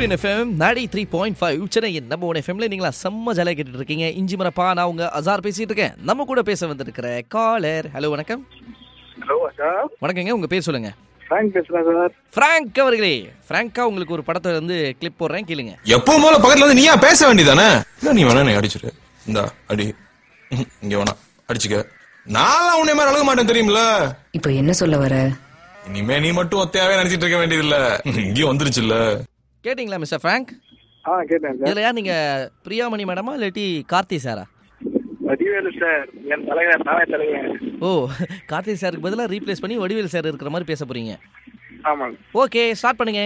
சூரியன் எஃப்எம் நாடி three point five சென்னையின் நம்ம ஒன் எஃப்எம்ல நீங்களா செம்ம ஜாலியாக கேட்டுட்டு இருக்கீங்க இஞ்சி மரப்பா நான் உங்க அசார் பேசிட்டு இருக்கேன் நம்ம கூட பேச வந்திருக்கிற காலர் ஹலோ வணக்கம் ஹலோ சார் வணக்கங்க உங்க பேர் சொல்லுங்க ஃப்ராங்க் பேசுறேன் சார் ஃப்ராங்க் அவர்களே ஃப்ராங்கா உங்களுக்கு ஒரு படத்தை வந்து கிளிப் போடுறேன் கேளுங்க எப்பவும் போல பக்கத்துல வந்து நீயா பேச வேண்டியதானே இல்ல நீ வேணா நீ அடிச்சிரு இந்தா அடி ம், இங்க வேணா அடிச்சுக்க நான் உன்னை மாதிரி அழக மாட்டேன் தெரியுமில இப்போ என்ன சொல்ல வர இனிமே நீ மட்டும் ஒத்தையாவே நினைச்சிட்டு இருக்க வேண்டியதில்ல இங்கேயும் வந்துருச்சுல்ல கேட்டிங்களா மிஸ்டர் ஃப்ராங்க் ஆ கேட்டேன் சார் இதுல யார் நீங்க பிரியாமணி மேடமா இல்லாட்டி கார்த்தி சாரா வடிவேலு சார் என் தலைவர் நானே தலைவர் ஓ கார்த்தி சாருக்கு பதிலாக ரீப்ளேஸ் பண்ணி வடிவேல் சார் இருக்கிற மாதிரி பேச போறீங்க ஆமாங்க ஓகே ஸ்டார்ட் பண்ணுங்க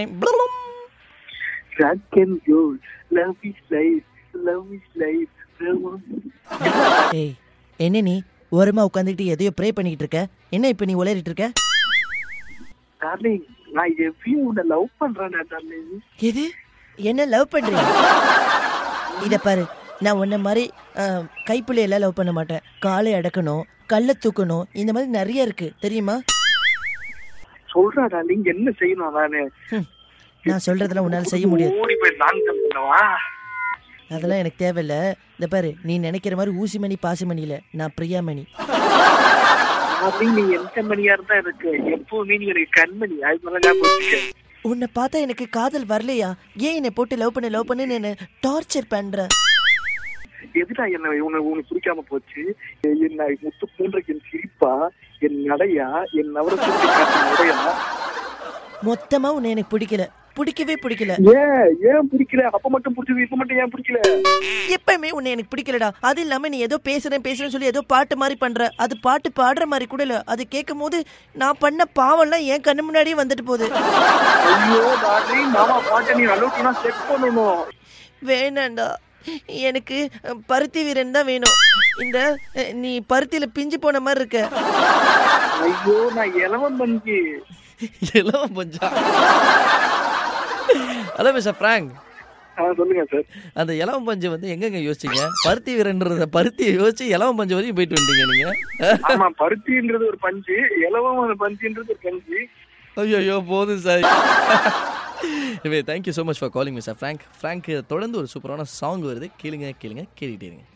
Jack and gold, love is life, love is life. ஏய் என்ன நீ ஓரமா உட்காந்துக்கிட்டு எதையோ ப்ரே பண்ணிக்கிட்டு இருக்க என்ன இப்ப நீ உளறிட்டு இருக்க டார்லிங் நான் எப்பயும் உன்னை லவ் பண்றேன்டா டார்லிங் எது என்ன லவ் பண்றீங்க இத பாரு நான் உன்ன மாதிரி ஆஹ், கைப்புள்ளையெல்லாம் லவ் பண்ண மாட்டேன் காலை அடக்கணும் கல்லை தூக்கணும் இந்த மாதிரி நிறைய இருக்கு தெரியுமா சொல்றா டார்லிங் என்ன செய்யணும் நானு ஹம், நான் சொல்றதெல்லாம் உன்னால செய்ய முடியாது ஓடி போய் நான் பண்ணவா அதெல்லாம் எனக்கு தேவையில்ல இந்த பாரு நீ நினைக்கிற மாதிரி ஊசிமணி பாசிமணி இல்ல நான் பிரியாமணி டார்லிங் நீ எந்த மணியா இருந்தா இருக்கு எப்பவுமே நீ எனக்கு கண்மணி அது மேல ஞாபகம் வச்சுக்க. உன்னை பார்த்தா எனக்கு காதல் வரலையா ஏன் என்னை போட்டு லவ் பண்ணு லவ் பண்ணு என்ன டார்ச்சர் பண்ற எதுடா என்ன உன்னை உனக்கு பிடிக்காம போச்சு என்ன முத்து போன்ற என் சிரிப்பா என் நடையா என் நவரசத்தை காட்டும் உடையா மொத்தமா உன்னை எனக்கு பிடிக்கல பிடிக்கவே பிடிக்கல ஏன் ஏன் பிடிக்கல அப்ப மட்டும் பிடிச்சது இப்ப மட்டும் ஏன் பிடிக்கல எப்பவுமே உன்னை எனக்கு பிடிக்கலடா அது இல்லாம நீ ஏதோ பேசுறேன் பேசுறேன்னு சொல்லி ஏதோ பாட்டு மாதிரி பண்ற அது பாட்டு பாடுற மாதிரி கூட இல்ல அது கேட்கும் போது நான் பண்ண பாவம்லாம் என் கண்ணு முன்னாடியே வந்துட்டு போகுது ஐயோ டார்லிங் மாமா பாட்டை நீ அளவுக்கு செக் பண்ணணும் வேணாண்டா எனக்கு அஹ், பருத்தி வீரன் தான் வேணும் இந்த அஹ், நீ பருத்தியில பிஞ்சு போன மாதிரி இருக்க ஐயோ நான் இளவன் பஞ்சு எல்லாம் பஞ்சா ஹலோ மிஸ்டர் ஃப்ராங்க் ஆ சொல்லுங்க சார் அந்த இலவம் பஞ்சு வந்து எங்கெங்க யோசிச்சீங்க பருத்தி வீரன்றத பருத்தியை யோசிச்சு இலவம் பஞ்சு வரைக்கும் போயிட்டு வந்தீங்க நீங்க ஆமா பருத்தின்றது ஒரு பஞ்சு இளவம் பஞ்சுன்றது ஒரு பஞ்சு ஐயோ போதும் சார் இவே thank you so much for calling mister Frank Frank தொடர்ந்து ஒரு சூப்பரான சாங் வருது கேளுங்க கேளுங்க கேட்டுக்கிட்டே இருங்க